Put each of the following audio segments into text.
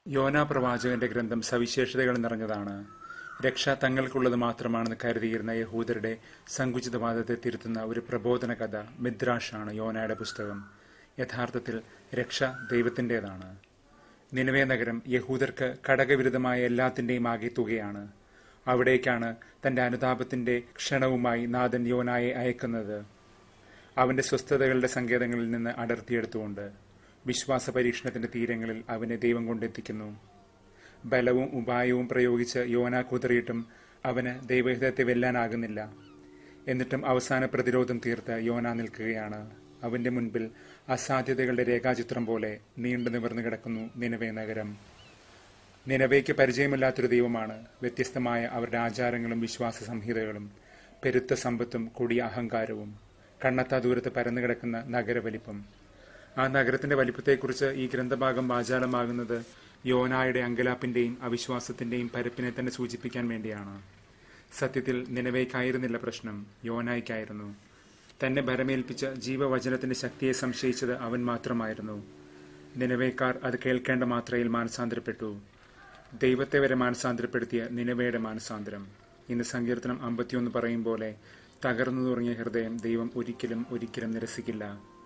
യോനാ പ്രവാചകന്റെ ഗ്രന്ഥം സവിശേഷതകൾ നിറഞ്ഞതാണ് രക്ഷ തങ്ങൾക്കുള്ളത് മാത്രമാണെന്ന് കരുതിയിരുന്ന യഹൂദരുടെ സങ്കുചിതവാദത്തെ തിരുത്തുന്ന ഒരു പ്രബോധന കഥ മിദ്രാഷാണ് യോനയുടെ പുസ്തകം യഥാർത്ഥത്തിൽ രക്ഷ ദൈവത്തിൻ്റെതാണ് നിലവേ നഗരം യഹൂദർക്ക് ഘടകവിരുദ്ധമായ എല്ലാത്തിൻ്റെയും ആകെ തുകയാണ് അവിടേക്കാണ് തന്റെ അനുതാപത്തിന്റെ ക്ഷണവുമായി നാഥൻ യോനായെ അയക്കുന്നത് അവന്റെ സ്വസ്ഥതകളുടെ സങ്കേതങ്ങളിൽ നിന്ന് അടർത്തിയെടുത്തുകൊണ്ട് വിശ്വാസ പരീക്ഷണത്തിന്റെ തീരങ്ങളിൽ അവനെ ദൈവം കൊണ്ടെത്തിക്കുന്നു ബലവും ഉപായവും പ്രയോഗിച്ച് യോന കുതിറിയിട്ടും അവന് ദൈവഹിതത്തെ വെല്ലാനാകുന്നില്ല എന്നിട്ടും അവസാന പ്രതിരോധം തീർത്ത് യോന നിൽക്കുകയാണ് അവന്റെ മുൻപിൽ അസാധ്യതകളുടെ രേഖാചിത്രം പോലെ നീണ്ടു നിവർന്നു കിടക്കുന്നു നിലവേ നഗരം നിലവേക്ക് പരിചയമില്ലാത്തൊരു ദൈവമാണ് വ്യത്യസ്തമായ അവരുടെ ആചാരങ്ങളും വിശ്വാസ സംഹിതകളും പെരുത്ത സമ്പത്തും കൊടിയ അഹങ്കാരവും കണ്ണത്താ ദൂരത്ത് പരന്നു കിടക്കുന്ന നഗരവലിപ്പം ആ നഗരത്തിന്റെ വലിപ്പത്തെക്കുറിച്ച് ഈ ഗ്രന്ഥഭാഗം വാചാലമാകുന്നത് യോനായുടെ അങ്കലാപ്പിന്റെയും അവിശ്വാസത്തിന്റെയും പരപ്പിനെ തന്നെ സൂചിപ്പിക്കാൻ വേണ്ടിയാണ് സത്യത്തിൽ നിലവേക്കായിരുന്നില്ല പ്രശ്നം യോനായ്ക്കായിരുന്നു തന്നെ ഭരമേൽപ്പിച്ച ജീവവചനത്തിന്റെ ശക്തിയെ സംശയിച്ചത് അവൻ മാത്രമായിരുന്നു നിലവേക്കാർ അത് കേൾക്കേണ്ട മാത്രയിൽ മാനസാന്തരപ്പെട്ടു ദൈവത്തെ വരെ മാനസാന്തരപ്പെടുത്തിയ നിലവയുടെ മാനസാന്തരം ഇന്ന് സങ്കീർത്തനം അമ്പത്തിയൊന്ന് പറയും പോലെ തകർന്നു തുടങ്ങിയ ഹൃദയം ദൈവം ഒരിക്കലും ഒരിക്കലും നിരസിക്കില്ല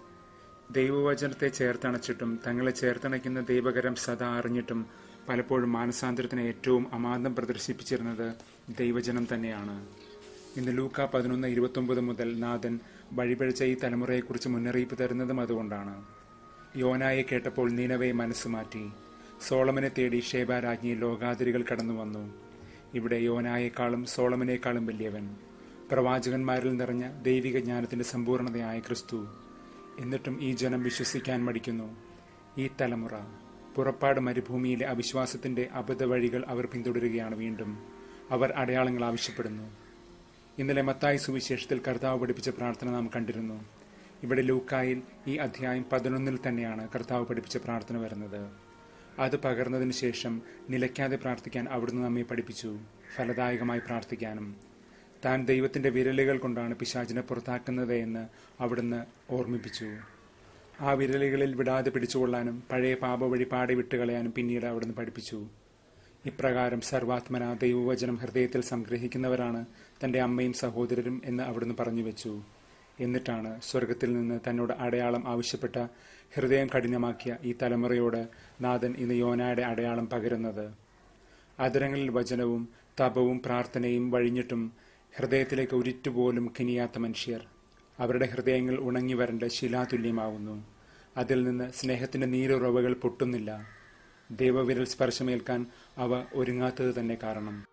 ദൈവവചനത്തെ ചേർത്തണച്ചിട്ടും തങ്ങളെ ചേർത്തണയ്ക്കുന്ന ദൈവകരം സദാ അറിഞ്ഞിട്ടും പലപ്പോഴും മാനസാന്തരത്തിന് ഏറ്റവും അമാന്തം പ്രദർശിപ്പിച്ചിരുന്നത് ദൈവജനം തന്നെയാണ് ഇന്ന് ലൂക്ക പതിനൊന്ന് ഇരുപത്തൊമ്പത് മുതൽ നാഥൻ വഴിപഴിച്ച ഈ തലമുറയെക്കുറിച്ച് മുന്നറിയിപ്പ് തരുന്നതും അതുകൊണ്ടാണ് യോനായെ കേട്ടപ്പോൾ നീനവെ മനസ്സ് മാറ്റി സോളമനെ തേടി ഷേബാരാജ്ഞി ലോകാതിരികൾ കടന്നു വന്നു ഇവിടെ യോനായേക്കാളും സോളമനേക്കാളും വലിയവൻ പ്രവാചകന്മാരിൽ നിറഞ്ഞ ദൈവിക ജ്ഞാനത്തിന്റെ സമ്പൂർണതയായ ക്രിസ്തു എന്നിട്ടും ഈ ജനം വിശ്വസിക്കാൻ മടിക്കുന്നു ഈ തലമുറ പുറപ്പാട് മരുഭൂമിയിലെ അവിശ്വാസത്തിന്റെ അബദ്ധ വഴികൾ അവർ പിന്തുടരുകയാണ് വീണ്ടും അവർ അടയാളങ്ങൾ ആവശ്യപ്പെടുന്നു ഇന്നലെ മത്തായി സുവിശേഷത്തിൽ കർത്താവ് പഠിപ്പിച്ച പ്രാർത്ഥന നാം കണ്ടിരുന്നു ഇവിടെ ലൂക്കായിൽ ഈ അധ്യായം പതിനൊന്നിൽ തന്നെയാണ് കർത്താവ് പഠിപ്പിച്ച പ്രാർത്ഥന വരുന്നത് അത് പകർന്നതിന് ശേഷം നിലയ്ക്കാതെ പ്രാർത്ഥിക്കാൻ അവിടുന്ന് നമ്മെ പഠിപ്പിച്ചു ഫലദായകമായി പ്രാർത്ഥിക്കാനും താൻ ദൈവത്തിന്റെ വിരലുകൾ കൊണ്ടാണ് പിശാചിനെ പുറത്താക്കുന്നത് എന്ന് അവിടുന്ന് ഓർമ്മിപ്പിച്ചു ആ വിരലുകളിൽ വിടാതെ പിടിച്ചുകൊള്ളാനും പഴയ പാപ വഴി പാടെ വിട്ടുകളയാനും പിന്നീട് അവിടുന്ന് പഠിപ്പിച്ചു ഇപ്രകാരം സർവാത്മന ദൈവവചനം ഹൃദയത്തിൽ സംഗ്രഹിക്കുന്നവരാണ് തന്റെ അമ്മയും സഹോദരരും എന്ന് അവിടുന്ന് പറഞ്ഞു വെച്ചു എന്നിട്ടാണ് സ്വർഗത്തിൽ നിന്ന് തന്നോട് അടയാളം ആവശ്യപ്പെട്ട ഹൃദയം കഠിനമാക്കിയ ഈ തലമുറയോട് നാഥൻ ഇന്ന് യോനായുടെ അടയാളം പകരുന്നത് അതിരങ്ങളിൽ വചനവും തപവും പ്രാർത്ഥനയും വഴിഞ്ഞിട്ടും ഹൃദയത്തിലേക്ക് ഒരിറ്റുപോലും കിനിയാത്ത മനുഷ്യർ അവരുടെ ഹൃദയങ്ങൾ ഉണങ്ങി വരേണ്ട ശിലാതുല്യമാവുന്നു അതിൽ നിന്ന് സ്നേഹത്തിന്റെ നീരുറവകൾ പൊട്ടുന്നില്ല ദൈവവിരൽ സ്പർശമേൽക്കാൻ അവ ഒരുങ്ങാത്തത് തന്നെ കാരണം